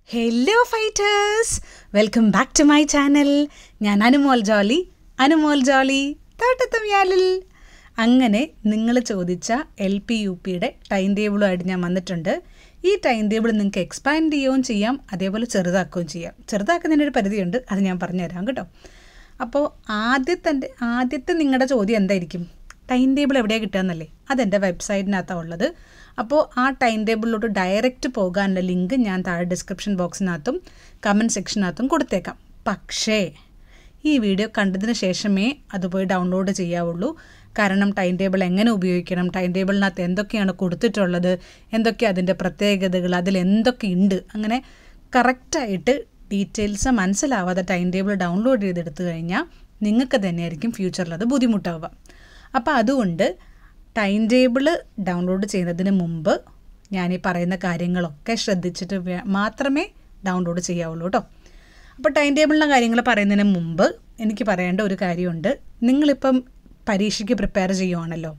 Hello fighters welcome back to my channel ഞാൻ അനുമോൾ ജോളി അനുമോൾ ജോളി തോട്ടത്തുമ്യാലിൽ അങ്ങനെ നിങ്ങൾ ചോദിച്ച എൽ പി യു പിയുടെ ടൈം ടേബിളുമായിട്ട് ഞാൻ വന്നിട്ടുണ്ട് ഈ ടൈം ടേബിൾ നിങ്ങൾക്ക് എക്സ്പാൻഡ് ചെയ്യുകയും ചെയ്യാം അതേപോലെ ചെറുതാക്കുകയും ചെയ്യാം ചെറുതാക്കുന്നതിനൊരു പരിധിയുണ്ട് അത് ഞാൻ പറഞ്ഞുതരാം കേട്ടോ അപ്പോൾ ആദ്യത്തെ ആദ്യത്തെ നിങ്ങളുടെ ചോദ്യം എന്തായിരിക്കും ടൈം ടേബിൾ എവിടെയാണ് കിട്ടുകയെന്നല്ലേ അതെൻ്റെ വെബ്സൈറ്റിനകത്താണ് ഉള്ളത് അപ്പോൾ ആ ടൈം ടേബിളിലോട്ട് ഡയറക്റ്റ് പോകാനുള്ള ലിങ്ക് ഞാൻ താഴെ ഡിസ്ക്രിപ്ഷൻ ബോക്സിനകത്തും കമൻറ്റ് സെക്ഷനകത്തും കൊടുത്തേക്കാം പക്ഷേ ഈ വീഡിയോ കണ്ടതിന് ശേഷമേ അത് പോയി ഡൗൺലോഡ് ചെയ്യാവുള്ളൂ കാരണം ടൈം ടേബിൾ എങ്ങനെ ഉപയോഗിക്കണം ടൈം ടേബിളിനകത്ത് എന്തൊക്കെയാണ് കൊടുത്തിട്ടുള്ളത് എന്തൊക്കെ അതിൻ്റെ പ്രത്യേകതകൾ അതിൽ എന്തൊക്കെ ഉണ്ട് അങ്ങനെ കറക്റ്റായിട്ട് ഡീറ്റെയിൽസ് മനസ്സിലാവാതെ ടൈം ടേബിൾ ഡൗൺലോഡ് ചെയ്തെടുത്തു കഴിഞ്ഞാൽ നിങ്ങൾക്ക് തന്നെയായിരിക്കും ഫ്യൂച്ചറിൽ അത് ബുദ്ധിമുട്ടാവുക അപ്പോൾ അതുകൊണ്ട് ടൈം ടേബിൾ ഡൗൺലോഡ് ചെയ്യുന്നതിന് മുമ്പ് ഞാൻ ഈ പറയുന്ന കാര്യങ്ങളൊക്കെ ശ്രദ്ധിച്ചിട്ട് വേ- മാത്രമേ ഡൗൺലോഡ് ചെയ്യാവുള്ളൂ കേട്ടോ അപ്പോൾ ടൈം ടേബിളിൻ്റെ കാര്യങ്ങൾ പറയുന്നതിന് മുമ്പ് എനിക്ക് പറയേണ്ട ഒരു കാര്യമുണ്ട് നിങ്ങളിപ്പം പരീക്ഷയ്ക്ക് പ്രിപ്പയർ ചെയ്യുവാണല്ലോ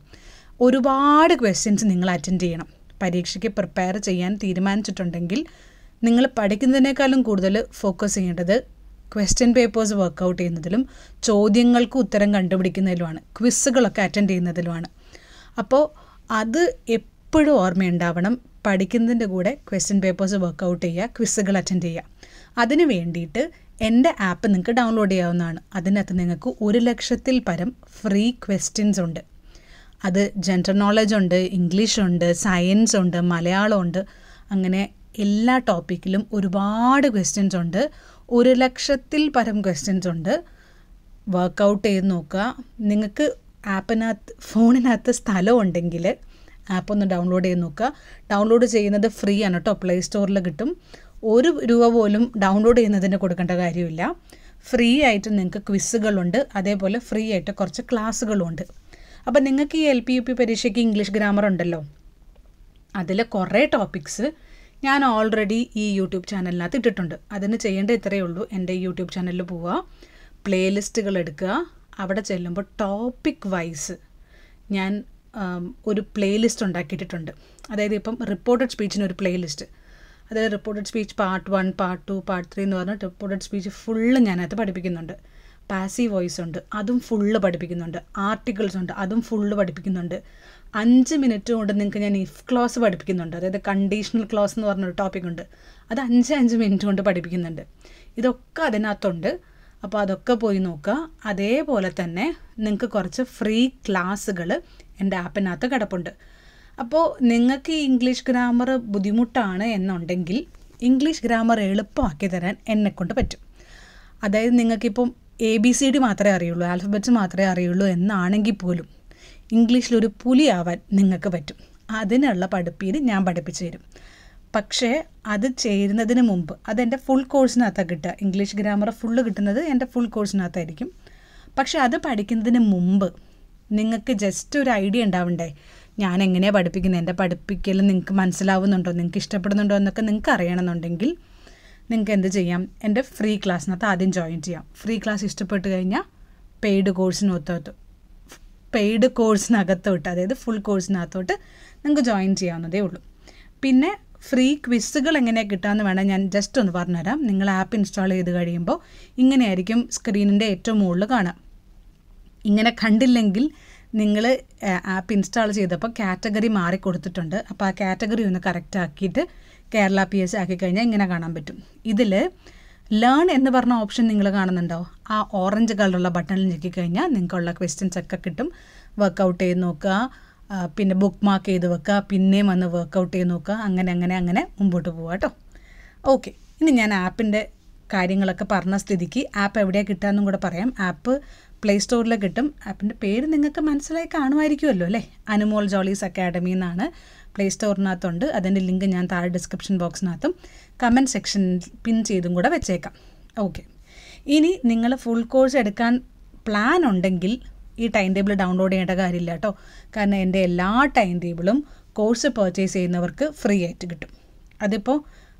ഒരുപാട് ക്വസ്റ്റ്യൻസ് നിങ്ങൾ അറ്റൻഡ് ചെയ്യണം പരീക്ഷയ്ക്ക് പ്രിപ്പയർ ചെയ്യാൻ തീരുമാനിച്ചിട്ടുണ്ടെങ്കിൽ നിങ്ങൾ പഠിക്കുന്നതിനേക്കാളും കൂടുതൽ ഫോക്കസ് ചെയ്യേണ്ടത് ക്വസ്റ്റ്യൻ പേപ്പേഴ്സ് വർക്കൗട്ട് ചെയ്യുന്നതിലും ചോദ്യങ്ങൾക്ക് ഉത്തരം കണ്ടുപിടിക്കുന്നതിലുമാണ് ക്വിസുകളൊക്കെ അറ്റൻഡ് ചെയ്യുന്നതിലുമാണ് അപ്പോൾ അത് എപ്പോഴും ഓർമ്മയുണ്ടാവണം പഠിക്കുന്നതിൻ്റെ കൂടെ ക്വസ്റ്റ്യൻ പേപ്പേഴ്സ് വർക്കൗട്ട് ചെയ്യുക ക്വിസുകൾ അറ്റൻഡ് ചെയ്യുക അതിന് വേണ്ടിയിട്ട് എൻ്റെ ആപ്പ് നിങ്ങൾക്ക് ഡൗൺലോഡ് ചെയ്യാവുന്നതാണ് അതിനകത്ത് നിങ്ങൾക്ക് ഒരു ലക്ഷത്തിൽ പരം ഫ്രീ ക്വസ്റ്റ്യൻസ് ഉണ്ട് അത് ജനറൽ നോളജ് ഉണ്ട് ഇംഗ്ലീഷ് ഉണ്ട് സയൻസ് ഉണ്ട് മലയാളം ഉണ്ട് അങ്ങനെ എല്ലാ ടോപ്പിക്കിലും ഒരുപാട് ക്വസ്റ്റ്യൻസ് ഉണ്ട് ഒരു ലക്ഷത്തിൽ പരം ക്വസ്റ്റ്യൻസ് ഉണ്ട് വർക്കൗട്ട് ചെയ്ത് നോക്കുക നിങ്ങൾക്ക് ആപ്പിനകത്ത് ഫോണിനകത്ത് സ്ഥലം ഉണ്ടെങ്കിൽ ആപ്പ് ഒന്ന് ഡൗൺലോഡ് ചെയ്ത് നോക്കുക ഡൗൺലോഡ് ചെയ്യുന്നത് ഫ്രീ ആണ് കേട്ടോ പ്ലേ സ്റ്റോറിൽ കിട്ടും ഒരു രൂപ പോലും ഡൗൺലോഡ് ചെയ്യുന്നതിന് കൊടുക്കേണ്ട കാര്യമില്ല ഫ്രീ ആയിട്ട് നിങ്ങൾക്ക് ക്വിസുകളുണ്ട് അതേപോലെ ഫ്രീ ആയിട്ട് കുറച്ച് ക്ലാസ്സുകളും ഉണ്ട് അപ്പം നിങ്ങൾക്ക് ഈ എൽ പി യു പി പരീക്ഷയ്ക്ക് ഇംഗ്ലീഷ് ഗ്രാമർ ഉണ്ടല്ലോ അതിൽ കുറേ ടോപ്പിക്സ് ഞാൻ ഓൾറെഡി ഈ യൂട്യൂബ് ചാനലിനകത്ത് ഇട്ടിട്ടുണ്ട് അതിന് ചെയ്യേണ്ട ഇത്രയേ ഉള്ളൂ എൻ്റെ യൂട്യൂബ് ചാനലിൽ പോവുക പ്ലേലിസ്റ്റുകൾ എടുക്കുക അവിടെ ചെല്ലുമ്പോൾ ടോപ്പിക് വൈസ് ഞാൻ ആം, ഒരു പ്ലേലിസ്റ്റ് ഉണ്ടാക്കിയിട്ടുണ്ട് അതായത് ഇപ്പം റിപ്പോർട്ടഡ് സ്പീച്ചിന് ഒരു പ്ലേലിസ്റ്റ് അതായത് reported speech part one part two part three എന്ന് പറഞ്ഞാൽ റിപ്പോർട്ടഡ് സ്പീച്ച് ഫുള്ള് ഞാനകത്ത് പഠിപ്പിക്കുന്നുണ്ട് പാസീവ് വോയിസ് ഉണ്ട് അതും ഫുള്ള് പഠിപ്പിക്കുന്നുണ്ട് ആർട്ടിക്കിൾസ് ഉണ്ട് അതും ഫുള്ള് പഠിപ്പിക്കുന്നുണ്ട് അഞ്ച് മിനിറ്റ് കൊണ്ട് നിങ്ങൾക്ക് ഞാൻ ഇഫ് ക്ലോസ് പഠിപ്പിക്കുന്നുണ്ട് അതായത് കണ്ടീഷണൽ ക്ലോസ് എന്ന് പറഞ്ഞൊരു ടോപ്പിക് ഉണ്ട് അത് അഞ്ച് അഞ്ച് മിനിറ്റ് കൊണ്ട് പഠിപ്പിക്കുന്നുണ്ട് ഇതൊക്കെ അതിനകത്തുണ്ട് അപ്പോൾ അതൊക്കെ പോയി നോക്കുക അതേപോലെ തന്നെ നിങ്ങൾക്ക് കുറച്ച് ഫ്രീ ക്ലാസ്സുകൾ എൻ്റെ ആപ്പിനകത്ത് കിടപ്പുണ്ട് അപ്പോൾ നിങ്ങൾക്ക് ഈ ഇംഗ്ലീഷ് ഗ്രാമർ ബുദ്ധിമുട്ടാണ് എന്നുണ്ടെങ്കിൽ ഇംഗ്ലീഷ് ഗ്രാമർ എളുപ്പമാക്കി തരാൻ എന്നെക്കൊണ്ട് പറ്റും അതായത് നിങ്ങൾക്കിപ്പം എ ബി സി ഡി മാത്രമേ അറിയുള്ളൂ ആൽഫബറ്റ്സ് മാത്രമേ അറിയുള്ളൂ എന്നാണെങ്കിൽ പോലും ഇംഗ്ലീഷിലൊരു പുലിയാവാൻ നിങ്ങൾക്ക് പറ്റും അതിനുള്ള പഠിപ്പീര് ഞാൻ പഠിപ്പിച്ചു തരും പക്ഷേ അത് ചേരുന്നതിന് മുമ്പ് അതെൻ്റെ ഫുൾ കോഴ്സിനകത്താണ് കിട്ടുക ഇംഗ്ലീഷ് ഗ്രാമർ ഫുള്ള് കിട്ടുന്നത് എൻ്റെ ഫുൾ കോഴ്സിനകത്തായിരിക്കും പക്ഷേ അത് പഠിക്കുന്നതിന് മുമ്പ് നിങ്ങൾക്ക് ജസ്റ്റ് ഒരു ഐഡിയ ഉണ്ടാവണ്ടേ ഞാൻ എങ്ങനെയാണ് പഠിപ്പിക്കുന്നത് എൻ്റെ പഠിപ്പിക്കൽ നിങ്ങൾക്ക് മനസ്സിലാവുന്നുണ്ടോ നിങ്ങൾക്ക് ഇഷ്ടപ്പെടുന്നുണ്ടോ എന്നൊക്കെ നിങ്ങൾക്ക് അറിയണമെന്നുണ്ടെങ്കിൽ നിങ്ങൾക്ക് എന്ത് ചെയ്യാം എൻ്റെ ഫ്രീ ക്ലാസ്സിനകത്ത് ആദ്യം ജോയിൻ ചെയ്യാം ഫ്രീ ക്ലാസ് ഇഷ്ടപ്പെട്ട് കഴിഞ്ഞാൽ പെയ്ഡ് കോഴ്സിനകത്തോട്ട് പെയ്ഡ് കോഴ്സിനകത്തോട്ട് അതായത് ഫുൾ കോഴ്സിനകത്തോട്ട് നിങ്ങൾക്ക് ജോയിൻ ചെയ്യാവുന്നതേ ഉള്ളൂ പിന്നെ ഫ്രീ ക്വിസുകൾ എങ്ങനെയാണ് കിട്ടുകയെന്ന് വേണം ഞാൻ ജസ്റ്റ് ഒന്ന് പറഞ്ഞുതരാം നിങ്ങൾ ആപ്പ് ഇൻസ്റ്റാൾ ചെയ്ത് കഴിയുമ്പോൾ ഇങ്ങനെയായിരിക്കും സ്ക്രീനിൻ്റെ ഏറ്റവും മുകളിൽ കാണാം ഇങ്ങനെ കണ്ടില്ലെങ്കിൽ നിങ്ങൾ ആപ്പ് ഇൻസ്റ്റാൾ ചെയ്തപ്പോൾ കാറ്റഗറി മാറി കൊടുത്തിട്ടുണ്ട് അപ്പോൾ ആ കാറ്റഗറി ഒന്ന് കറക്റ്റ് ആക്കിയിട്ട് കേരള പി എസ് ആക്കി കഴിഞ്ഞാൽ ഇങ്ങനെ കാണാൻ പറ്റും ഇതിൽ ലേൺ എന്ന് പറഞ്ഞ ഓപ്ഷൻ നിങ്ങൾ കാണുന്നുണ്ടോ ആ ഓറഞ്ച് കളറുള്ള ബട്ടണിൽ ഞെക്കിക്കഴിഞ്ഞാൽ നിങ്ങൾക്കുള്ള ക്വസ്റ്റ്യൻസ് ഒക്കെ കിട്ടും വർക്കൗട്ട് ചെയ്ത് നോക്കുക ആ, പിന്നെ ബുക്ക് മാർക്ക് ചെയ്ത് വെക്കുക പിന്നെയും വന്ന് വർക്കൗട്ട് ചെയ്ത് നോക്കുക അങ്ങനെ അങ്ങനെ അങ്ങനെ മുമ്പോട്ട് പോവുക കേട്ടോ ഓക്കെ ഇനി ഞാൻ ആപ്പിൻ്റെ കാര്യങ്ങളൊക്കെ പറഞ്ഞ സ്ഥിതിക്ക് ആപ്പ് എവിടെയാണ് കിട്ടുകയെന്നും കൂടെ പറയാം ആപ്പ് പ്ലേ സ്റ്റോറിൽ കിട്ടും ആപ്പിൻ്റെ പേര് നിങ്ങൾക്ക് മനസ്സിലായി കാണുമായിരിക്കുമല്ലോ അല്ലേ അനുമോൾ ജോളീസ് അക്കാഡമി എന്നാണ് പ്ലേ സ്റ്റോറിനകത്തുണ്ട് അതിൻ്റെ ലിങ്ക് ഞാൻ താഴെ ഡിസ്ക്രിപ്ഷൻ ബോക്സിനകത്തും കമൻറ്റ് സെക്ഷനിൽ പിൻ ചെയ്തും കൂടെ വെച്ചേക്കാം ഓക്കെ ഇനി നിങ്ങൾ ഫുൾ കോഴ്സ് എടുക്കാൻ പ്ലാൻ ഉണ്ടെങ്കിൽ ഈ ടൈം ടേബിൾ ഡൗൺലോഡ് ചെയ്യേണ്ട കാര്യമില്ല കേട്ടോ കാരണം എൻ്റെ എല്ലാ ടൈം ടേബിളും കോഴ്സ് പർച്ചേസ് ചെയ്യുന്നവർക്ക് ഫ്രീ ആയിട്ട് കിട്ടും അതിപ്പോൾ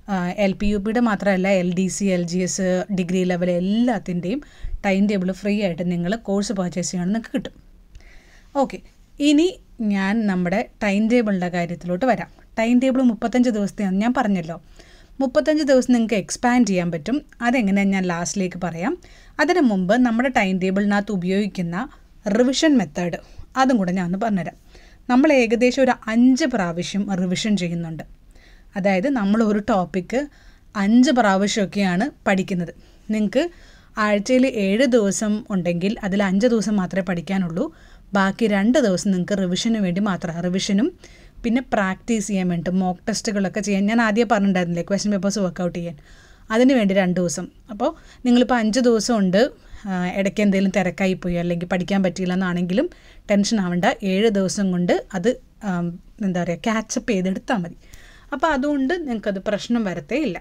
എൽ പി യു പിയുടെ മാത്രമല്ല L D C L G S degree level എല്ലാത്തിൻ്റെയും ടൈം ടേബിൾ ഫ്രീ ആയിട്ട് നിങ്ങൾ കോഴ്സ് പർച്ചേസ് ചെയ്യണമെന്ന് നിങ്ങൾക്ക് കിട്ടും ഓക്കെ ഇനി ഞാൻ നമ്മുടെ ടൈം ടേബിളിൻ്റെ കാര്യത്തിലോട്ട് വരാം ടൈം ടേബിൾ മുപ്പത്തഞ്ച് ദിവസത്തെയാണ് ഞാൻ പറഞ്ഞല്ലോ മുപ്പത്തഞ്ച് ദിവസം നിങ്ങൾക്ക് എക്സ്പാൻഡ് ചെയ്യാൻ പറ്റും അതെങ്ങനെയാണ് ഞാൻ ലാസ്റ്റിലേക്ക് പറയാം അതിന് മുമ്പ് നമ്മുടെ ടൈം ടേബിളിനകത്ത് ഉപയോഗിക്കുന്ന റിവിഷൻ മെത്തേഡ് അതും കൂടെ ഞാൻ ഒന്ന് പറഞ്ഞുതരാം നമ്മൾ ഏകദേശം ഒരു അഞ്ച് പ്രാവശ്യം റിവിഷൻ ചെയ്യുന്നുണ്ട് അതായത് നമ്മൾ ഒരു ടോപ്പിക്ക് അഞ്ച് പ്രാവശ്യമൊക്കെയാണ് പഠിക്കുന്നത് നിങ്ങൾക്ക് ആഴ്ചയിൽ ഏഴ് ദിവസം ഉണ്ടെങ്കിൽ അതിൽ അഞ്ച് ദിവസം മാത്രമേ പഠിക്കാനുള്ളൂ ബാക്കി രണ്ട് ദിവസം നിങ്ങൾക്ക് റിവിഷന് വേണ്ടി മാത്രം റിവിഷനും പിന്നെ പ്രാക്ടീസ് ചെയ്യാൻ വേണ്ടി മോക്ക് ടെസ്റ്റുകളൊക്കെ ചെയ്യാൻ ഞാൻ ആദ്യം പറഞ്ഞിട്ടുണ്ടായിരുന്നില്ലേ ക്വസ്റ്റ്യൻ പേപ്പേഴ്സ് വർക്കൗട്ട് ചെയ്യാൻ അതിന് വേണ്ടി രണ്ട് ദിവസം അപ്പോൾ നിങ്ങളിപ്പോൾ അഞ്ച് ദിവസം ഉണ്ട് ആ, ഇടയ്ക്ക് എന്തെങ്കിലും തിരക്കായി പോയി അല്ലെങ്കിൽ പഠിക്കാൻ പറ്റിയില്ല എന്നാണെങ്കിലും ടെൻഷൻ ആവണ്ട ഏഴ് ദിവസം കൊണ്ട് അത് ആം, എന്താ പറയുക ക്യാച്ചപ്പ് ചെയ്തെടുത്താൽ മതി അപ്പോൾ അതുകൊണ്ട് നിങ്ങൾക്കത് പ്രശ്നം വരത്തേ ഇല്ല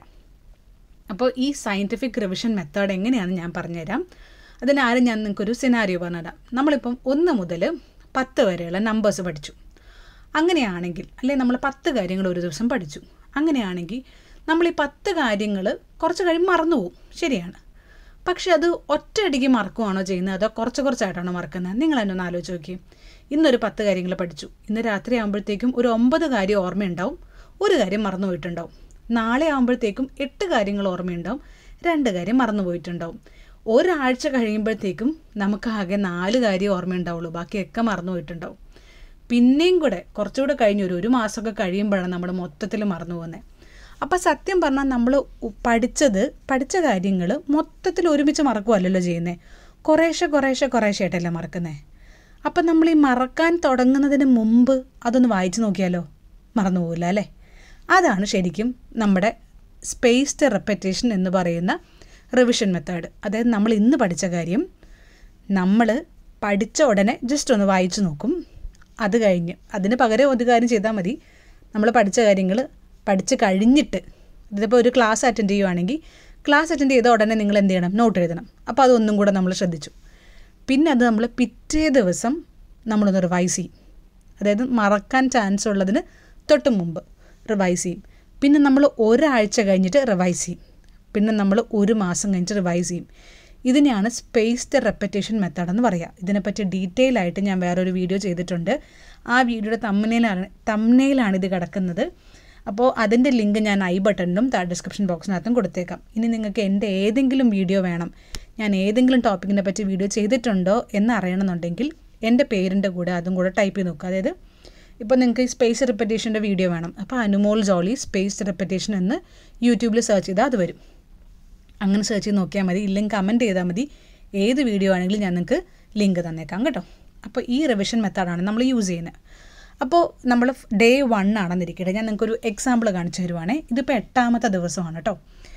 അപ്പോൾ ഈ സയൻറ്റിഫിക് റിവിഷൻ മെത്തേഡ് എങ്ങനെയാണെന്ന് ഞാൻ പറഞ്ഞുതരാം അതിനാരും ഞാൻ നിങ്ങൾക്കൊരു സിനാരിയോ പറഞ്ഞുതരാം നമ്മളിപ്പം ഒന്ന് മുതൽ പത്ത് വരെയുള്ള നമ്പേഴ്സ് പഠിച്ചു അങ്ങനെയാണെങ്കിൽ അല്ലെ നമ്മൾ പത്ത് കാര്യങ്ങൾ ഒരു ദിവസം പഠിച്ചു അങ്ങനെയാണെങ്കിൽ നമ്മൾ ഈ പത്ത് കാര്യങ്ങൾ കുറച്ച് കഴിയുമ്പോൾ മറന്നു പോകും ശരിയാണ് പക്ഷെ അത് ഒറ്റയടിക്ക് മറക്കുവാണോ ചെയ്യുന്നത് അതോ കുറച്ച് കുറച്ചായിട്ടാണോ മറക്കുന്നത് നിങ്ങൾ എന്നെ ഒന്ന് ആലോചിച്ച് നോക്കി ഇന്നൊരു പത്ത് കാര്യങ്ങൾ പഠിച്ചു ഇന്ന് രാത്രി ആകുമ്പോഴത്തേക്കും ഒരു ഒമ്പത് കാര്യം ഓർമ്മയുണ്ടാവും ഒരു കാര്യം മറന്നു പോയിട്ടുണ്ടാവും നാളെ ആകുമ്പോഴത്തേക്കും എട്ട് കാര്യങ്ങൾ ഓർമ്മയുണ്ടാവും രണ്ട് കാര്യം മറന്നു പോയിട്ടുണ്ടാവും ഒരാഴ്ച കഴിയുമ്പോഴത്തേക്കും നമുക്ക് ആകെ നാല് കാര്യം ഓർമ്മയുണ്ടാവുള്ളൂ ബാക്കിയൊക്കെ മറന്നു പോയിട്ടുണ്ടാവും പിന്നെയും കൂടെ കുറച്ചുകൂടെ കഴിഞ്ഞ് ഒരു ഒരു മാസമൊക്കെ കഴിയുമ്പോഴാണ് നമ്മൾ മൊത്തത്തിൽ മറന്നു പോകുന്നത് അപ്പം സത്യം പറഞ്ഞാൽ നമ്മൾ പഠിച്ചത് പഠിച്ച കാര്യങ്ങൾ മൊത്തത്തിൽ ഒരുമിച്ച് മറക്കുമല്ലല്ലോ ചെയ്യുന്നത് കുറേശ്ശെ കുറേശ്ശെ കുറേശ്ശെ ആയിട്ടല്ലേ മറക്കുന്നത് അപ്പം നമ്മൾ ഈ മറക്കാൻ തുടങ്ങുന്നതിന് മുമ്പ് അതൊന്ന് വായിച്ചു നോക്കിയാലോ മറന്നു പോകില്ല അല്ലേ അതാണ് ശരിക്കും നമ്മുടെ സ്പേസ്ഡ് റെപ്പറ്റേഷൻ എന്ന് പറയുന്ന റിവിഷൻ മെത്തേഡ് അതായത് നമ്മൾ ഇന്ന് പഠിച്ച കാര്യം നമ്മൾ പഠിച്ച ഉടനെ ജസ്റ്റ് ഒന്ന് വായിച്ചു നോക്കും അത് കഴിഞ്ഞ് അതിന് പകരം ഒരു കാര്യം ചെയ്താൽ മതി നമ്മൾ പഠിച്ച കാര്യങ്ങൾ പഠിച്ച് കഴിഞ്ഞിട്ട് ഇതിപ്പോൾ ഒരു ക്ലാസ് അറ്റൻഡ് ചെയ്യുവാണെങ്കിൽ ക്ലാസ് അറ്റൻഡ് ചെയ്ത ഉടനെ നിങ്ങൾ എന്ത് ചെയ്യണം നോട്ട് എഴുതണം അപ്പോൾ അതൊന്നും കൂടെ നമ്മൾ ശ്രദ്ധിച്ചു പിന്നെ അത് നമ്മൾ പിറ്റേ ദിവസം നമ്മളൊന്ന് റിവൈസ് ചെയ്യും അതായത് മറക്കാൻ ചാൻസ് ഉള്ളതിന് തൊട്ട് മുമ്പ് റിവൈസ് ചെയ്യും പിന്നെ നമ്മൾ ഒരാഴ്ച കഴിഞ്ഞിട്ട് റിവൈസ് ചെയ്യും പിന്നെ നമ്മൾ ഒരു മാസം കഴിഞ്ഞിട്ട് റിവൈസ് ചെയ്യും ഇതിനെയാണ് സ്പേസ്ഡ് റെപ്പറ്റേഷൻ മെത്തേഡ് എന്ന് പറയുക ഇതിനെപ്പറ്റി ഡീറ്റെയിൽ ആയിട്ട് ഞാൻ വേറൊരു വീഡിയോ ചെയ്തിട്ടുണ്ട് ആ വീഡിയോയുടെ തമ്മനയിലാണ് തമ്മനയിലാണ് ഇത് കിടക്കുന്നത് അപ്പോൾ അതിൻ്റെ ലിങ്ക് ഞാൻ ഐ ബട്ടണിലും താഴെ ഡിസ്ക്രിപ്ഷൻ ബോക്സിനകത്തും കൊടുത്തേക്കാം ഇനി നിങ്ങൾക്ക് എൻ്റെ ഏതെങ്കിലും വീഡിയോ വേണം ഞാൻ ഏതെങ്കിലും ടോപ്പിക്കിനെ പറ്റി വീഡിയോ ചെയ്തിട്ടുണ്ടോ എന്ന് അറിയണമെന്നുണ്ടെങ്കിൽ എൻ്റെ പേരിൻ്റെ കൂടെ അതും കൂടെ ടൈപ്പ് ചെയ്ത് നോക്കുക അതായത് ഇപ്പോൾ നിങ്ങൾക്ക് ഈ സ്പേസ് റെപ്പറ്റേഷൻ്റെ വീഡിയോ വേണം അപ്പോൾ അനുമോൾ ജോളി സ്പേസ് റെപ്പറ്റേഷൻ എന്ന് യൂട്യൂബിൽ സെർച്ച് ചെയ്താൽ അത് വരും അങ്ങനെ സെർച്ച് ചെയ്ത് നോക്കിയാൽ മതി ഇല്ലെങ്കിൽ കമൻറ്റ് ചെയ്താൽ മതി ഏത് വീഡിയോ ആണെങ്കിലും ഞാൻ നിങ്ങൾക്ക് ലിങ്ക് തന്നേക്കാം കേട്ടോ അപ്പോൾ ഈ റിവിഷൻ മെത്തേഡാണ് നമ്മൾ യൂസ് ചെയ്യുന്നത് അപ്പോൾ നമ്മൾ ഡേ വൺ ആണെന്നിരിക്കട്ടെ ഞാൻ നിങ്ങൾക്കൊരു എക്സാമ്പിൾ കാണിച്ചു തരുവാണേ ഇതിപ്പോൾ എട്ടാമത്തെ ദിവസമാണ് കേട്ടോ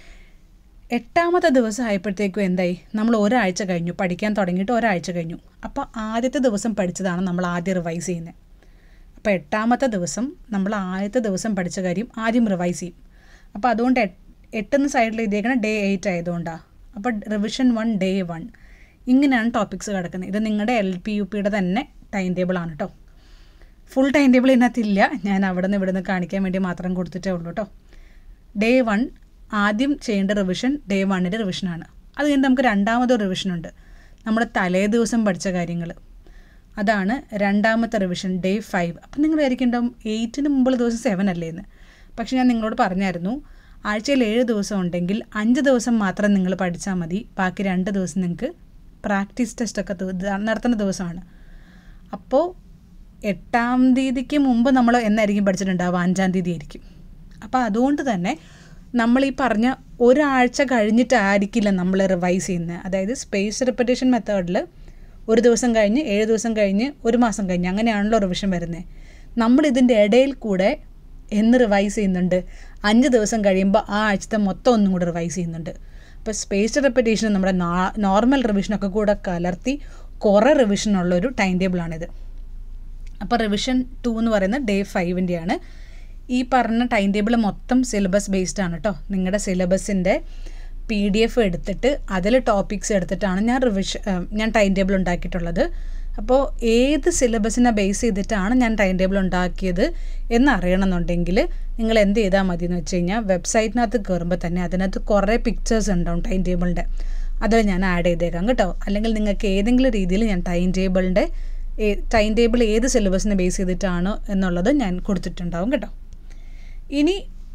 എട്ടാമത്തെ ദിവസം ആയപ്പോഴത്തേക്കും എന്തായി നമ്മൾ ഒരാഴ്ച കഴിഞ്ഞു പഠിക്കാൻ തുടങ്ങിയിട്ട് ഒരാഴ്ച കഴിഞ്ഞു അപ്പോൾ ആദ്യത്തെ ദിവസം പഠിച്ചതാണ് നമ്മൾ ആദ്യം റിവൈസ് ചെയ്യുന്നത് അപ്പോൾ എട്ടാമത്തെ ദിവസം നമ്മൾ ആദ്യത്തെ ദിവസം പഠിച്ച കാര്യം ആദ്യം റിവൈസ് ചെയ്യും അപ്പോൾ അതുകൊണ്ട് എട്ട് എട്ടെന്ന് സൈഡിൽ എഴുതിയേക്കണ ഡേ എയ്റ്റ് ആയതുകൊണ്ടാണ് അപ്പോൾ റിവിഷൻ വൺ ഡേ വൺ ഇങ്ങനെയാണ് ടോപ്പിക്സ് കിടക്കുന്നത് ഇത് നിങ്ങളുടെ എൽ പി യു പിയുടെ തന്നെ ടൈം ടേബിളാണ് കേട്ടോ ഫുൾ ടൈം ടേബിൾ ഇതിനകത്തില്ല ഞാൻ അവിടെ നിന്ന് ഇവിടെ നിന്ന് കാണിക്കാൻ വേണ്ടി മാത്രം കൊടുത്തിട്ടേ ഉള്ളൂ കേട്ടോ ഡേ വൺ ആദ്യം ചെയ്യേണ്ട റിവിഷൻ ഡേ വണ്ണിൻ്റെ റിവിഷനാണ് അത് കഴിഞ്ഞ് നമുക്ക് രണ്ടാമതൊരു റിവിഷനുണ്ട് നമ്മുടെ തലേ ദിവസം പഠിച്ച കാര്യങ്ങൾ അതാണ് രണ്ടാമത്തെ റിവിഷൻ ഡേ ഫൈവ് അപ്പം നിങ്ങൾ വിചാരിക്കുന്നുണ്ടാവും എയ്റ്റിന് മുമ്പുള്ള ദിവസം സെവൻ അല്ലേ എന്ന് പക്ഷെ ഞാൻ നിങ്ങളോട് പറഞ്ഞായിരുന്നു ആഴ്ചയിൽ ഏഴ് ദിവസം ഉണ്ടെങ്കിൽ അഞ്ച് ദിവസം മാത്രം നിങ്ങൾ പഠിച്ചാൽ മതി ബാക്കി രണ്ട് ദിവസം നിങ്ങൾക്ക് പ്രാക്ടീസ് ടെസ്റ്റൊക്കെ നടത്തുന്ന ദിവസമാണ് അപ്പോൾ എട്ടാം തീയതിക്ക് മുമ്പ് നമ്മൾ എന്നായിരിക്കും പഠിച്ചിട്ടുണ്ടാവുക അഞ്ചാം തീയതി ആയിരിക്കും അപ്പോൾ അതുകൊണ്ട് തന്നെ നമ്മൾ ഈ പറഞ്ഞ ഒരാഴ്ച കഴിഞ്ഞിട്ടായിരിക്കില്ല നമ്മൾ റിവൈസ് ചെയ്യുന്നത് അതായത് സ്പേസ് റിപ്പറ്റേഷൻ മെത്തേഡിൽ ഒരു ദിവസം കഴിഞ്ഞ് ഏഴ് ദിവസം കഴിഞ്ഞ് ഒരു മാസം കഴിഞ്ഞ് അങ്ങനെയാണല്ലോ റിവിഷൻ വരുന്നത് നമ്മൾ ഇതിൻ്റെ ഇടയിൽ കൂടെ എന്ന് റിവൈസ് ചെയ്യുന്നുണ്ട് അഞ്ച് ദിവസം കഴിയുമ്പോൾ ആ ആഴ്ചത്തെ മൊത്തം ഒന്നും കൂടെ റിവൈസ് ചെയ്യുന്നുണ്ട് അപ്പോൾ സ്പേസ് റെപ്പറ്റേഷൻ നമ്മുടെ നോർമൽ റിവിഷനൊക്കെ കൂടെ കലർത്തി കുറേ റിവിഷനുള്ള ഒരു ടൈം ടേബിളാണിത് അപ്പോൾ റിവിഷൻ ടു എന്ന് പറയുന്നത് ഡേ ഫൈവിൻ്റെയാണ് ഈ പറഞ്ഞ ടൈം ടേബിൾ മൊത്തം സിലബസ് ബേസ്ഡ് ആണ് കേട്ടോ നിങ്ങളുടെ സിലബസിൻ്റെ പി ഡി എഫ് എടുത്തിട്ട് അതിൽ ടോപ്പിക്സ് എടുത്തിട്ടാണ് ഞാൻ റിവിഷൻ ഞാൻ ടൈം ടേബിൾ ഉണ്ടാക്കിയിട്ടുള്ളത് അപ്പോൾ ഏത് സിലബസിനെ ബേസ് ചെയ്തിട്ടാണ് ഞാൻ ടൈം ടേബിൾ ഉണ്ടാക്കിയത് എന്ന് അറിയണമെന്നുണ്ടെങ്കിൽ നിങ്ങൾ എന്ത് ചെയ്താൽ മതി എന്ന് വെച്ച് കഴിഞ്ഞാൽ വെബ്സൈറ്റിനകത്ത് കയറുമ്പോൾ തന്നെ അതിനകത്ത് കുറേ പിക്ചേഴ്സ് ഉണ്ടാവും ടൈം ടേബിളിൻ്റെ അതിൽ ഞാൻ ആഡ് ചെയ്തേക്കാം കേട്ടോ അല്ലെങ്കിൽ നിങ്ങൾക്ക് ഏതെങ്കിലും രീതിയിൽ ഞാൻ ടൈം ടേബിളിൻ്റെ ടൈം ടേബിൾ ഏത് സിലബസിനെ ബേസ് ചെയ്തിട്ടാണ് എന്നുള്ളത് ഞാൻ കൊടുത്തിട്ടുണ്ടാവും കേട്ടോ ഇനി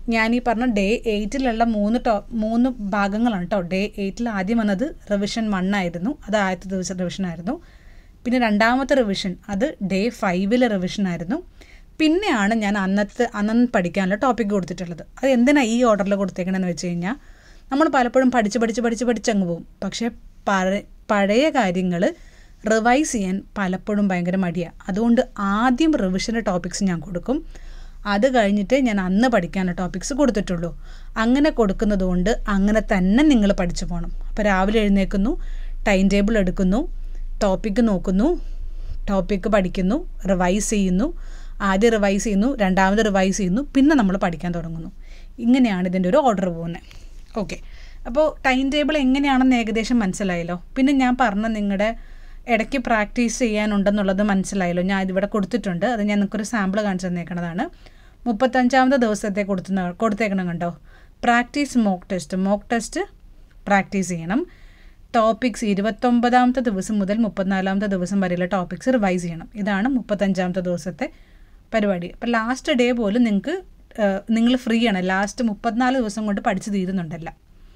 ഞാൻ ഈ പറഞ്ഞ ഡേ എയ്റ്റിലുള്ള മൂന്ന് ടോ മൂന്ന് ഭാഗങ്ങളാണ് കേട്ടോ ഡേ എയ്റ്റിൽ ആദ്യം വന്നത് റിവിഷൻ വൺ ആയിരുന്നു അത് ആദ്യത്തെ ദിവസം റിവിഷൻ ആയിരുന്നു പിന്നെ രണ്ടാമത്തെ റിവിഷൻ അത് ഡേ ഫൈവിലെ റിവിഷൻ ആയിരുന്നു പിന്നെയാണ് ഞാൻ അന്നത്തെ അന്നന്ന് പഠിക്കാനുള്ള ടോപ്പിക് കൊടുത്തിട്ടുള്ളത് അത് എന്തിനാണ് ഈ ഓർഡറിൽ കൊടുത്തേക്കണമെന്ന് വെച്ച് കഴിഞ്ഞാൽ നമ്മൾ പലപ്പോഴും പഠിച്ച് പഠിച്ച് പഠിച്ച് പഠിച്ചങ്ങ് പോകും പക്ഷേ പഴ പഴയ കാര്യങ്ങൾ റിവൈസ് ചെയ്യാൻ പലപ്പോഴും ഭയങ്കര മടിയാണ് അതുകൊണ്ട് ആദ്യം റിവിഷൻ്റെ ടോപ്പിക്സ് ഞാൻ കൊടുക്കും അത് കഴിഞ്ഞിട്ട് ഞാൻ അന്ന് പഠിക്കാനുള്ള ടോപ്പിക്സ് കൊടുത്തിട്ടുള്ളൂ അങ്ങനെ കൊടുക്കുന്നത് കൊണ്ട് അങ്ങനെ തന്നെ നിങ്ങൾ പഠിച്ചു പോകണം അപ്പോൾ രാവിലെ എഴുന്നേൽക്കുന്നു ടൈം ടേബിൾ എടുക്കുന്നു ടോപ്പിക്ക് നോക്കുന്നു ടോപ്പിക്ക് പഠിക്കുന്നു റിവൈസ് ചെയ്യുന്നു ആദ്യം റിവൈസ് ചെയ്യുന്നു രണ്ടാമത് റിവൈസ് ചെയ്യുന്നു പിന്നെ നമ്മൾ പഠിക്കാൻ തുടങ്ങുന്നു ഇങ്ങനെയാണ് ഇതിൻ്റെ ഒരു ഓർഡർ പോകുന്നത് ഓക്കെ അപ്പോൾ ടൈം ടേബിൾ എങ്ങനെയാണെന്ന് ഏകദേശം മനസ്സിലായല്ലോ പിന്നെ ഞാൻ പറഞ്ഞ നിങ്ങളുടെ ഇടയ്ക്ക് പ്രാക്ടീസ് ചെയ്യാനുണ്ടെന്നുള്ളത് മനസ്സിലായല്ലോ ഞാൻ ഇതിവിടെ കൊടുത്തിട്ടുണ്ട് അത് ഞാൻ നിങ്ങൾക്കൊരു സാമ്പിൾ കാണിച്ചു തന്നേക്കണതാണ് മുപ്പത്തഞ്ചാമത്തെ ദിവസത്തെ കൊടുത്തുന്ന കൊടുത്തേക്കണം കണ്ടോ practice mock test mock test practice ചെയ്യണം ടോപ്പിക്സ് ഇരുപത്തൊമ്പതാമത്തെ ദിവസം മുതൽ മുപ്പത്തിനാലാമത്തെ ദിവസം വരെയുള്ള ടോപ്പിക്സ് റിവൈസ് ചെയ്യണം ഇതാണ് മുപ്പത്തഞ്ചാമത്തെ ദിവസത്തെ പരിപാടി അപ്പോൾ ലാസ്റ്റ് ഡേ പോലും നിങ്ങൾക്ക് നിങ്ങൾ ഫ്രീ ആണ് ലാസ്റ്റ് മുപ്പത്തിനാല് ദിവസം കൊണ്ട് പഠിച്ചു തീരുന്നുണ്ടല്ല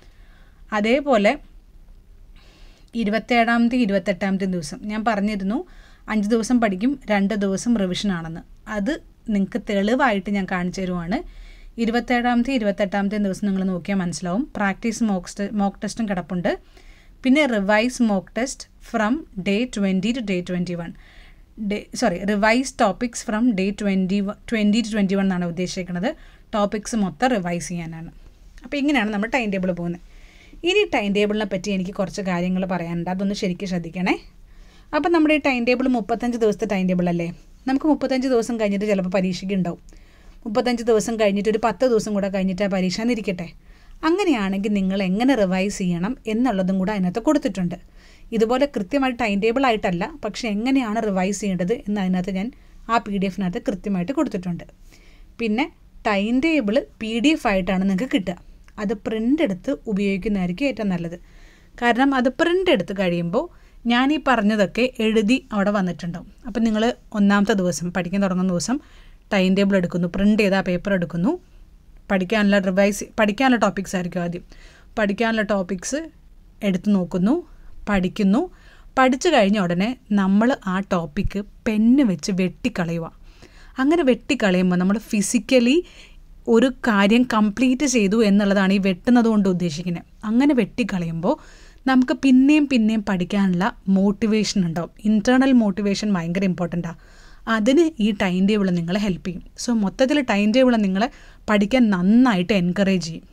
അതേപോലെ ഇരുപത്തേഴാമത്തെ ഇരുപത്തെട്ടാമത്തെ ദിവസം ഞാൻ പറഞ്ഞിരുന്നു അഞ്ച് ദിവസം പഠിക്കും രണ്ട് ദിവസം റിവിഷൻ ആണെന്ന് അത് നിങ്ങൾക്ക് തെളിവായിട്ട് ഞാൻ കാണിച്ചു തരുവാണ് ഇരുപത്തേഴാമത്തെ ഇരുപത്തെട്ടാമത്തെ ദിവസം നിങ്ങൾ നോക്കിയാൽ മനസ്സിലാവും പ്രാക്ടീസ് മോക്ക് മോക്ക് ടെസ്റ്റും കിടപ്പുണ്ട് പിന്നെ revise mock test from day twenty two day twenty one day sorry revise topics from day twenty twenty two twenty one എന്നാണ് ഉദ്ദേശിക്കുന്നത് ടോപ്പിക്സ് മൊത്തം റിവൈസ് ചെയ്യാനാണ് അപ്പോൾ ഇങ്ങനെയാണ് നമ്മൾ ടൈം ടേബിൾ പോകുന്നത് ഇനി ടൈം ടേബിളിനെ പറ്റി എനിക്ക് കുറച്ച് കാര്യങ്ങൾ പറയാനുണ്ട് അതൊന്ന് ശരിക്കും ശ്രദ്ധിക്കണേ അപ്പം നമ്മുടെ ഈ ടൈം ടേബിൾ മുപ്പത്തഞ്ച് ദിവസത്തെ ടൈം ടേബിൾ അല്ലേ നമുക്ക് മുപ്പത്തഞ്ച് ദിവസം കഴിഞ്ഞിട്ട് ചിലപ്പോൾ പരീക്ഷയ്ക്ക് ഉണ്ടാവും മുപ്പത്തഞ്ച് ദിവസം കഴിഞ്ഞിട്ട് ഒരു പത്ത് ദിവസം കൂടെ കഴിഞ്ഞിട്ട് ആ പരീക്ഷ എന്നിരിക്കട്ടെ അങ്ങനെയാണെങ്കിൽ നിങ്ങൾ എങ്ങനെ റിവൈസ് ചെയ്യണം എന്നുള്ളതും കൂടെ അതിനകത്ത് കൊടുത്തിട്ടുണ്ട് ഇതുപോലെ കൃത്യമായിട്ട് ടൈം ടേബിൾ ആയിട്ടല്ല പക്ഷേ എങ്ങനെയാണ് റിവൈസ് ചെയ്യേണ്ടത് എന്ന് അതിനകത്ത് ഞാൻ ആ പി ഡി എഫിനകത്ത് കൃത്യമായിട്ട് കൊടുത്തിട്ടുണ്ട് പിന്നെ time table P D F ആയിട്ടാണ് നിങ്ങൾക്ക് കിട്ടുക അത് പ്രിൻ്റ് എടുത്ത് ഉപയോഗിക്കുന്നതായിരിക്കും ഏറ്റവും നല്ലത് കാരണം അത് പ്രിൻ്റ് എടുത്ത് കഴിയുമ്പോൾ ഞാൻ ഈ പറഞ്ഞതൊക്കെ എഴുതി അവിടെ വന്നിട്ടുണ്ടാവും അപ്പം നിങ്ങൾ ഒന്നാമത്തെ ദിവസം പഠിക്കാൻ തുടങ്ങുന്ന ദിവസം ടൈം ടേബിൾ എടുക്കുന്നു പ്രിൻ്റ് ചെയ്ത ആ പേപ്പർ എടുക്കുന്നു പഠിക്കാനുള്ള റിവൈസ് പഠിക്കാനുള്ള ടോപ്പിക്സ് ആയിരിക്കും ആദ്യം പഠിക്കാനുള്ള ടോപ്പിക്സ് എടുത്തു നോക്കുന്നു പഠിക്കുന്നു പഠിച്ചു കഴിഞ്ഞ ഉടനെ നമ്മൾ ആ ടോപ്പിക്ക് പെന്ന് വെച്ച് വെട്ടിക്കളയുക അങ്ങനെ വെട്ടിക്കളയുമ്പോൾ നമ്മൾ ഫിസിക്കലി ഒരു കാര്യം കംപ്ലീറ്റ് ചെയ്തു എന്നുള്ളതാണ് ഈ വെട്ടുന്നത് കൊണ്ട് ഉദ്ദേശിക്കുന്നത് അങ്ങനെ വെട്ടിക്കളയുമ്പോൾ നമുക്ക് പിന്നെയും പിന്നെയും പഠിക്കാനുള്ള മോട്ടിവേഷൻ ഉണ്ടാവും ഇൻറ്റേർണൽ മോട്ടിവേഷൻ ഭയങ്കര ഇമ്പോർട്ടൻ്റാണ് അതിന് ഈ ടൈം ടേബിൾ നിങ്ങളെ ഹെൽപ്പ് ചെയ്യും സോ മൊത്തത്തിൽ ടൈം ടേബിൾ നിങ്ങളെ പഠിക്കാൻ നന്നായിട്ട് എൻകറേജ് ചെയ്യും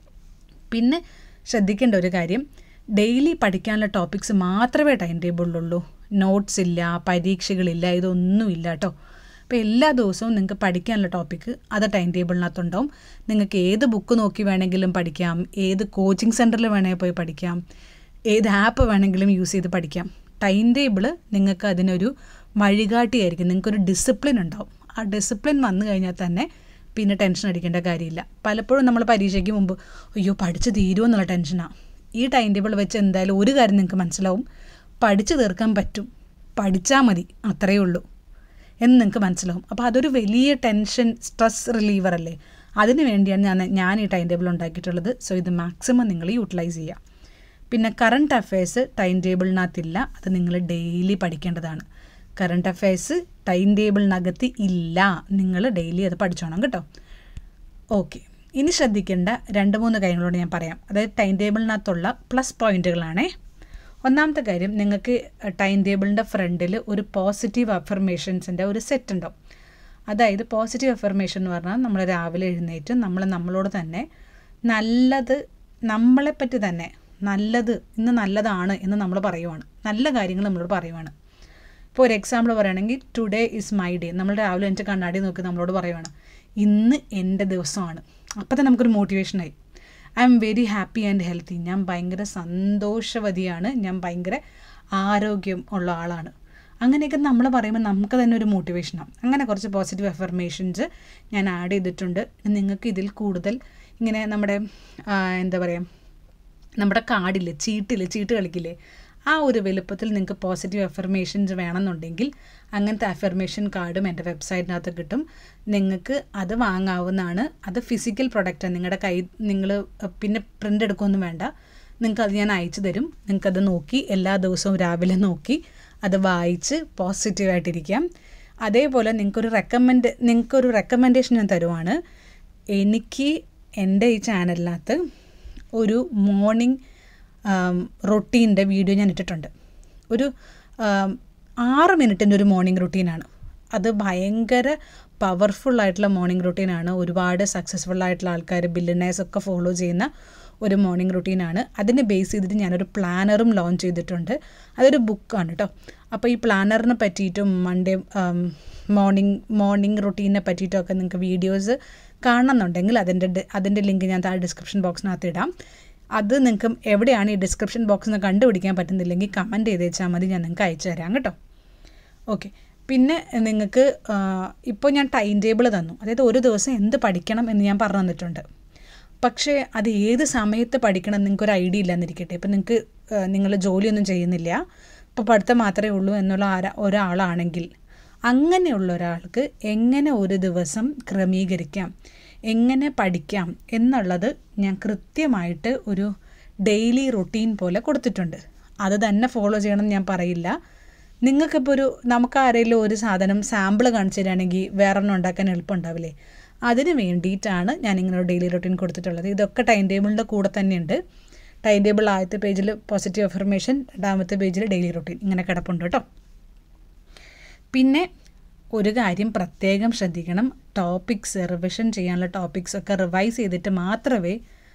പിന്നെ ശ്രദ്ധിക്കേണ്ട ഒരു കാര്യം ഡെയിലി പഠിക്കാനുള്ള ടോപ്പിക്സ് മാത്രമേ ടൈം ടേബിളിലുള്ളൂ നോട്ട്സ് ഇല്ല പരീക്ഷകളില്ല ഇതൊന്നുമില്ല കേട്ടോ അപ്പോൾ എല്ലാ ദിവസവും നിങ്ങൾക്ക് പഠിക്കാനുള്ള ടോപ്പിക്ക് അത് ടൈം ടേബിളിനകത്തുണ്ടാവും നിങ്ങൾക്ക് ഏത് ബുക്ക് നോക്കി വേണമെങ്കിലും പഠിക്കാം ഏത് കോച്ചിങ് സെൻറ്ററിൽ വേണമെങ്കിൽ പോയി പഠിക്കാം ഏത് ആപ്പ് വേണമെങ്കിലും യൂസ് ചെയ്ത് പഠിക്കാം ടൈം ടേബിൾ നിങ്ങൾക്ക് അതിനൊരു വഴികാട്ടിയായിരിക്കും നിങ്ങൾക്കൊരു ഡിസിപ്ലിൻ ഉണ്ടാവും ആ ഡിസിപ്ലിൻ വന്നു കഴിഞ്ഞാൽ തന്നെ പിന്നെ ടെൻഷൻ അടിക്കേണ്ട കാര്യമില്ല പലപ്പോഴും നമ്മൾ പരീക്ഷയ്ക്ക് മുമ്പ് അയ്യോ പഠിച്ച് തീരുമോ എന്നുള്ള ടെൻഷനാണ് ഈ ടൈം ടേബിൾ വെച്ച് എന്തായാലും ഒരു കാര്യം നിങ്ങൾക്ക് മനസ്സിലാവും പഠിച്ചു തീർക്കാൻ പറ്റും പഠിച്ചാൽ മതി അത്രയേ ഉള്ളൂ എന്ന് നിങ്ങൾക്ക് മനസ്സിലാവും അപ്പോൾ അതൊരു വലിയ ടെൻഷൻ സ്ട്രെസ് റിലീവർ അല്ലേ അതിന് വേണ്ടിയാണ് ഞാൻ ഞാൻ ഈ ടൈം ടേബിൾ ഉണ്ടാക്കിയിട്ടുള്ളത് സോ ഇത് മാക്സിമം നിങ്ങൾ യൂട്ടിലൈസ് ചെയ്യുക പിന്നെ കറണ്ട് അഫയേഴ്സ് ടൈം ടേബിളിനകത്തില്ല അത് നിങ്ങൾ ഡെയിലി പഠിക്കേണ്ടതാണ് കറണ്ട് അഫയേഴ്സ് ടൈം ടേബിളിനകത്ത് ഇല്ല നിങ്ങൾ ഡെയിലി അത് പഠിച്ചോണം കേട്ടോ ഓക്കെ ഇനി ശ്രദ്ധിക്കേണ്ട രണ്ട് മൂന്ന് കാര്യങ്ങളോട് ഞാൻ പറയാം അതായത് ടൈം ടേബിളിനകത്തുള്ള പ്ലസ് പോയിന്റുകളാണേ ഒന്നാമത്തെ കാര്യം നിങ്ങൾക്ക് ടൈം ടേബിളിൻ്റെ ഫ്രണ്ടിൽ ഒരു പോസിറ്റീവ് അഫർമേഷൻസിൻ്റെ ഒരു സെറ്റ് ഉണ്ടാവും അതായത് പോസിറ്റീവ് അഫർമേഷൻ എന്ന് പറഞ്ഞാൽ നമ്മൾ രാവിലെ എഴുന്നേറ്റ് നമ്മൾ നമ്മളോട് തന്നെ നല്ലത് നമ്മളെപ്പറ്റി തന്നെ നല്ലത് ഇന്ന് നല്ലതാണ് എന്ന് നമ്മൾ പറയുവാണ് നല്ല കാര്യങ്ങൾ നമ്മളോട് പറയുവാണ് ഇപ്പോൾ ഒരു എക്സാമ്പിൾ പറയുകയാണെങ്കിൽ ടുഡേ ഇസ് മൈ ഡേ നമ്മൾ രാവിലെ എനിക്ക് കണ്ണാടി നോക്കി നമ്മളോട് പറയുവാണ് ഇന്ന് എൻ്റെ ദിവസമാണ് അപ്പോൾ തന്നെ നമുക്കൊരു മോട്ടിവേഷനായി I'm very happy and healthy ഞാൻ ഭയങ്കര സന്തോഷവതിയാണ് ഞാൻ ഭയങ്കര ആരോഗ്യം ഉള്ള ആളാണ് അങ്ങനെയൊക്കെ നമ്മൾ പറയുമ്പോൾ നമുക്ക് തന്നെ ഒരു മോട്ടിവേഷനാണ് അങ്ങനെ കുറച്ച് പോസിറ്റീവ് അഫർമേഷൻസ് ഞാൻ ആഡ് ചെയ്തിട്ടുണ്ട് നിങ്ങൾക്ക് ഇതിൽ കൂടുതൽ ഇങ്ങനെ നമ്മുടെ എന്താ പറയുക നമ്മുടെ കാർഡിൽ ചീട്ടിൽ ചീട്ട് കളിക്കില്ലേ ആ ഒരു വലുപ്പത്തിൽ നിങ്ങൾക്ക് പോസിറ്റീവ് അഫർമേഷൻസ് വേണമെന്നുണ്ടെങ്കിൽ അങ്ങനത്തെ അഫർമേഷൻ കാർഡും എൻ്റെ വെബ്സൈറ്റിനകത്ത് കിട്ടും നിങ്ങൾക്ക് അത് വാങ്ങാവുന്നതാണ് അത് ഫിസിക്കൽ പ്രൊഡക്റ്റാണ് നിങ്ങളുടെ കൈ നിങ്ങൾ പിന്നെ പ്രിൻ്റ് എടുക്കുകയൊന്നും വേണ്ട നിങ്ങൾക്ക് അത് ഞാൻ അയച്ചു തരും നിങ്ങൾക്കത് നോക്കി എല്ലാ ദിവസവും രാവിലെ നോക്കി അത് വായിച്ച് പോസിറ്റീവായിട്ടിരിക്കാം അതേപോലെ നിങ്ങൾക്കൊരു റെക്കമെൻഡ് നിങ്ങൾക്കൊരു റെക്കമെൻഡേഷൻ ഞാൻ തരുവാണ് എനിക്ക് എൻ്റെ ഈ ചാനലിനകത്ത് ഒരു മോർണിംഗ് റൊട്ടീൻ്റെ വീഡിയോ ഞാൻ ഇട്ടിട്ടുണ്ട് ഒരു ആം, ആറ് മിനിറ്റിൻ്റെ ഒരു മോർണിംഗ് റുട്ടീനാണ് അത് ഭയങ്കര പവർഫുൾ ആയിട്ടുള്ള മോർണിംഗ് റുട്ടീനാണ് ഒരുപാട് സക്സസ്ഫുൾ ആയിട്ടുള്ള ആൾക്കാർ ബില്ലിനേഴ്സ് ഒക്കെ ഫോളോ ചെയ്യുന്ന ഒരു മോർണിംഗ് റുട്ടീനാണ് അതിനെ ബേസ് ചെയ്തിട്ട് ഞാനൊരു പ്ലാനറും ലോഞ്ച് ചെയ്തിട്ടുണ്ട് അതൊരു ബുക്കാണ് കേട്ടോ അപ്പോൾ ഈ പ്ലാനറിനെ പറ്റിയിട്ടും മൺഡേ മോർണിംഗ് മോർണിംഗ് റുട്ടീനെ പറ്റിയിട്ടൊക്കെ നിങ്ങൾക്ക് വീഡിയോസ് കാണണമെന്നുണ്ടെങ്കിൽ അതിൻ്റെ ഡി- അതിൻ്റെ ലിങ്ക് ഞാൻ താഴെ ഡിസ്ക്രിപ്ഷൻ ബോക്സിനകത്ത് ഇടാം അത് നിങ്ങൾക്ക് എവിടെയാണ് ഈ ഡിസ്ക്രിപ്ഷൻ ബോക്സിൽ നിന്ന് കണ്ടുപിടിക്കാൻ പറ്റുന്നില്ലെങ്കിൽ കമൻറ്റ് ചെയ്ത് വെച്ചാൽ മതി ഞാൻ നിങ്ങൾക്ക് അയച്ചു തരാം കേട്ടോ ഓക്കെ പിന്നെ നിങ്ങൾക്ക് ഇപ്പോൾ ഞാൻ ടൈം ടേബിൾ തന്നു അതായത് ഒരു ദിവസം എന്ത് പഠിക്കണം എന്ന് ഞാൻ പറഞ്ഞു തന്നിട്ടുണ്ട് പക്ഷേ അത് ഏത് സമയത്ത് പഠിക്കണം എന്ന് നിങ്ങൾക്കൊരു ഐഡിയ ഇല്ലെന്നിരിക്കട്ടെ ഇപ്പം നിങ്ങൾക്ക് നിങ്ങൾ ജോലിയൊന്നും ചെയ്യുന്നില്ല ഇപ്പോൾ പഠിത്തം മാത്രമേ ഉള്ളൂ എന്നുള്ള ആരാ ഒരാളാണെങ്കിൽ അങ്ങനെയുള്ള ഒരാൾക്ക് എങ്ങനെ ഒരു ദിവസം ക്രമീകരിക്കാം എങ്ങനെ പഠിക്കാം എന്നുള്ളത് ഞാൻ കൃത്യമായിട്ട് ഒരു ഡെയിലി റുട്ടീൻ പോലെ കൊടുത്തിട്ടുണ്ട് അത് തന്നെ ഫോളോ ചെയ്യണം എന്ന് ഞാൻ പറയില്ല നിങ്ങൾക്കിപ്പോൾ ഒരു നമുക്ക് ആരെങ്കിലും ഒരു സാധനം സാമ്പിൾ കാണിച്ചു തരികയാണെങ്കിൽ വേറെ ഒന്നും ഉണ്ടാക്കാൻ എളുപ്പമുണ്ടാവില്ലേ അതിന് വേണ്ടിയിട്ടാണ് ഞാൻ ഇങ്ങനെ ഒരു ഡെയിലി റൊട്ടീൻ കൊടുത്തിട്ടുള്ളത് ഇതൊക്കെ ടൈം ടേബിളിൻ്റെ കൂടെ തന്നെയുണ്ട് ടൈം ടേബിൾ ആദ്യത്തെ പേജിൽ പോസിറ്റീവ് അഫർമേഷൻ രണ്ടാമത്തെ പേജിൽ ഡെയിലി റൊട്ടീൻ ഇങ്ങനെ കിടപ്പുണ്ട് കേട്ടോ പിന്നെ ഒരു കാര്യം പ്രത്യേകം ശ്രദ്ധിക്കണം ടോപ്പിക്സ് റിവിഷൻ ചെയ്യാനുള്ള ടോപ്പിക്സ് ഒക്കെ റിവൈസ് ചെയ്തിട്ട് മാത്രമേ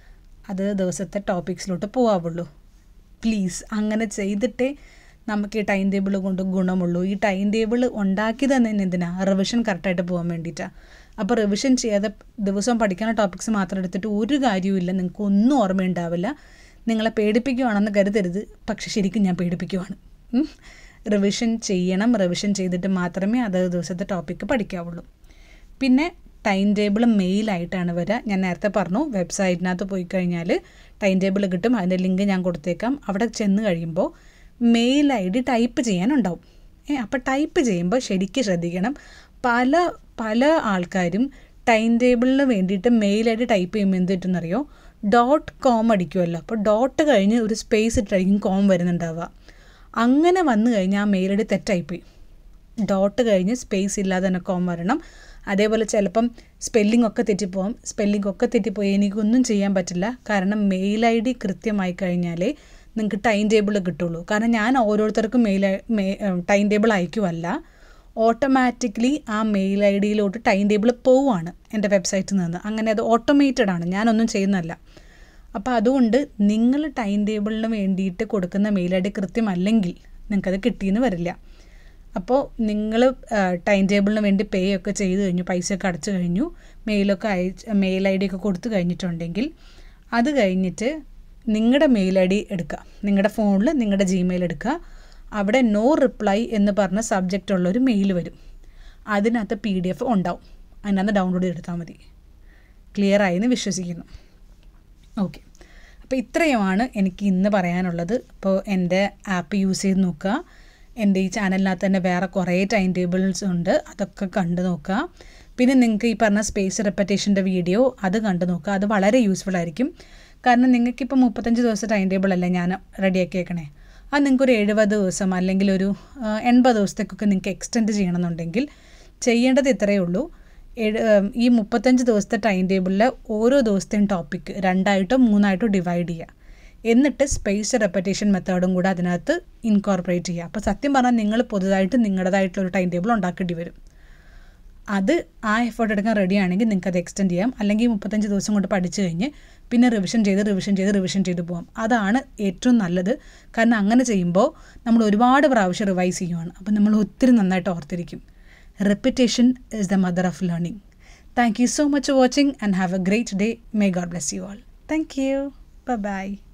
അത് ദിവസത്തെ ടോപ്പിക്സിലോട്ട് പോകാവുള്ളൂ പ്ലീസ് അങ്ങനെ ചെയ്തിട്ടേ നമുക്ക് ഈ ടൈം ടേബിൾ കൊണ്ട് ഗുണമുള്ളൂ ഈ ടൈം ടേബിൾ ഉണ്ടാക്കി തന്നെ എന്തിനാണ് റിവിഷൻ കറക്റ്റായിട്ട് പോകാൻ വേണ്ടിയിട്ടാണ് അപ്പോൾ റിവിഷൻ ചെയ്യാതെ ദിവസവും പഠിക്കാനുള്ള ടോപ്പിക്സ് മാത്രം എടുത്തിട്ട് ഒരു കാര്യവുമില്ല നിങ്ങൾക്ക് ഒന്നും ഓർമ്മയുണ്ടാവില്ല നിങ്ങളെ പേടിപ്പിക്കുവാണെന്ന് കരുതരുത് പക്ഷെ ശരിക്കും ഞാൻ പേടിപ്പിക്കുവാണ് ഉം. റിവിഷൻ ചെയ്യണം റിവിഷൻ ചെയ്തിട്ട് മാത്രമേ അതേ ദിവസത്തെ ടോപ്പിക്ക് പഠിക്കാവുള്ളൂ പിന്നെ ടൈം ടേബിൾ മെയിലായിട്ടാണ് വരിക ഞാൻ നേരത്തെ പറഞ്ഞു വെബ്സൈറ്റിനകത്ത് പോയി കഴിഞ്ഞാൽ ടൈം ടേബിൾ കിട്ടും അതിൻ്റെ ലിങ്ക് ഞാൻ കൊടുത്തേക്കാം അവിടെ ചെന്ന് കഴിയുമ്പോൾ മെയിൽ ഐ ഡി ടൈപ്പ് ചെയ്യാനുണ്ടാവും ഏ അപ്പോൾ ടൈപ്പ് ചെയ്യുമ്പോൾ ശരിക്കും ശ്രദ്ധിക്കണം പല പല ആൾക്കാരും ടൈം ടേബിളിന് വേണ്ടിയിട്ട് മെയിൽ ഐ ഡി ടൈപ്പ് ചെയ്യുമ്പോൾ എന്ത് പറ്റുമെന്നറിയോ ഡോട്ട് കോം അടിക്കുമല്ലോ അപ്പോൾ ഡോട്ട് കഴിഞ്ഞ് ഒരു സ്പേസ് ഇട്ടായിരിക്കും കോം വരുന്നുണ്ടാവുക അങ്ങനെ വന്നു കഴിഞ്ഞാൽ ആ മെയിൽ ഐ ഡി തെറ്റായിപ്പോയി ഡോട്ട് കഴിഞ്ഞ് സ്പേസ് ഇല്ലാതെ തന്നെ കോം വരണം അതേപോലെ ചിലപ്പം സ്പെല്ലിംഗ് ഒക്കെ തെറ്റിപ്പോവും സ്പെല്ലിംഗ് ഒക്കെ തെറ്റിപ്പോയി എനിക്കൊന്നും ചെയ്യാൻ പറ്റില്ല കാരണം മെയിൽ ഐ ഡി കൃത്യമായി കഴിഞ്ഞാലേ നിങ്ങൾക്ക് ടൈം ടേബിൾ കിട്ടുള്ളൂ കാരണം ഞാൻ ഓരോരുത്തർക്കും മെയിൽ ടൈം ടേബിൾ അയക്കുമല്ല ഓട്ടോമാറ്റിക്കലി ആ മെയിൽ ഐ ഡിയിലോട്ട് ടൈം ടേബിൾ പോവുകയാണ് എൻ്റെ വെബ്സൈറ്റിൽ നിന്ന് അങ്ങനെ അത് ഓട്ടോമേറ്റഡ് ആണ് ഞാനൊന്നും ചെയ്യുന്നതല്ല അപ്പോൾ അതുകൊണ്ട് നിങ്ങൾ ടൈം ടേബിളിന് വേണ്ടിയിട്ട് കൊടുക്കുന്ന മെയിൽ ഐ ഡി കൃത്യമല്ലെങ്കിൽ നിങ്ങൾക്കത് കിട്ടിയെന്ന് വരില്ല അപ്പോൾ നിങ്ങൾ ടൈം ടേബിളിന് വേണ്ടി പേ ഒക്കെ ചെയ്ത് കഴിഞ്ഞു പൈസയൊക്കെ അടച്ചു കഴിഞ്ഞു മെയിലൊക്കെ അയച്ച് മെയിൽ ഐ ഡി ഒക്കെ കൊടുത്തു കഴിഞ്ഞിട്ടുണ്ടെങ്കിൽ അത് കഴിഞ്ഞിട്ട് നിങ്ങളുടെ മെയിൽ ഐ ഡി എടുക്കുക നിങ്ങളുടെ ഫോണിൽ നിങ്ങളുടെ ജിമെയിൽ എടുക്കുക അവിടെ നോ റിപ്ലൈ എന്ന് പറഞ്ഞ സബ്ജക്റ്റ് ഉള്ളൊരു മെയിൽ വരും അതിനകത്ത് പി ഡി എഫ് ഉണ്ടാവും അതിനകത്ത് ഡൗൺലോഡ് ചെയ്തെടുത്താൽ മതി ക്ലിയർ ആയി എന്ന് വിശ്വസിക്കുന്നു ഓക്കെ അപ്പോൾ ഇത്രയുമാണ് എനിക്ക് ഇന്ന് പറയാനുള്ളത് ഇപ്പോൾ എൻ്റെ ആപ്പ് യൂസ് ചെയ്ത് നോക്കുക എൻ്റെ ഈ ചാനലിനകത്ത് തന്നെ വേറെ കുറേ ടൈം ടേബിൾസ് ഉണ്ട് അതൊക്കെ കണ്ടു നോക്കുക പിന്നെ നിങ്ങൾക്ക് ഈ പറഞ്ഞ സ്പേസ് റെപ്പറ്റേഷൻ്റെ വീഡിയോ അത് കണ്ടു നോക്കുക അത് വളരെ യൂസ്ഫുൾ ആയിരിക്കും കാരണം നിങ്ങൾക്കിപ്പോൾ മുപ്പത്തഞ്ച് ദിവസത്തെ ടൈം ടേബിൾ അല്ലേ ഞാൻ റെഡിയാക്കിയേക്കണേ അത് നിങ്ങൾക്കൊരു എഴുപത് ദിവസം അല്ലെങ്കിൽ ഒരു ആ, എൺപത് ദിവസത്തേക്കൊക്കെ നിങ്ങൾക്ക് എക്സ്റ്റെൻഡ് ചെയ്യണമെന്നുണ്ടെങ്കിൽ ചെയ്യേണ്ടത് ഇത്രയേ ഉള്ളൂ എഴ്- ഉം, ഈ മുപ്പത്തഞ്ച് ദിവസത്തെ ടൈം ടേബിളിൽ ഓരോ ദിവസത്തെയും ടോപ്പിക്ക് രണ്ടായിട്ടോ മൂന്നായിട്ടോ ഡിവൈഡ് ചെയ്യുക എന്നിട്ട് സ്പേസ് റെപ്പറ്റേഷൻ മെത്തേഡും കൂടെ അതിനകത്ത് ഇൻകോർപ്പറേറ്റ് ചെയ്യുക അപ്പോൾ സത്യം പറഞ്ഞാൽ നിങ്ങൾ പുതുതായിട്ട് നിങ്ങളുടേതായിട്ടുള്ള ഒരു ടൈം ടേബിൾ ഉണ്ടാക്കേണ്ടി വരും അത് ആ എഫേർട്ട് എടുക്കാൻ റെഡി ആണെങ്കിൽ നിങ്ങൾക്ക് അത് എക്സ്റ്റെൻഡ് ചെയ്യാം അല്ലെങ്കിൽ മുപ്പത്തഞ്ച് ദിവസം കൊണ്ട് പഠിച്ചു കഴിഞ്ഞ് പിന്നെ റിവിഷൻ ചെയ്ത് റിവിഷൻ ചെയ്ത് റിവിഷൻ ചെയ്ത് പോകാം അതാണ് ഏറ്റവും നല്ലത് കാരണം അങ്ങനെ ചെയ്യുമ്പോൾ നമ്മൾ ഒരുപാട് പ്രാവശ്യം റിവൈസ് ചെയ്യുവാണ് അപ്പോൾ നമ്മൾ ഒത്തിരി നന്നായിട്ട് ഓർത്തിരിക്കും repetition is the mother of learning thank you so much for watching and have a great day may God bless you all thank you by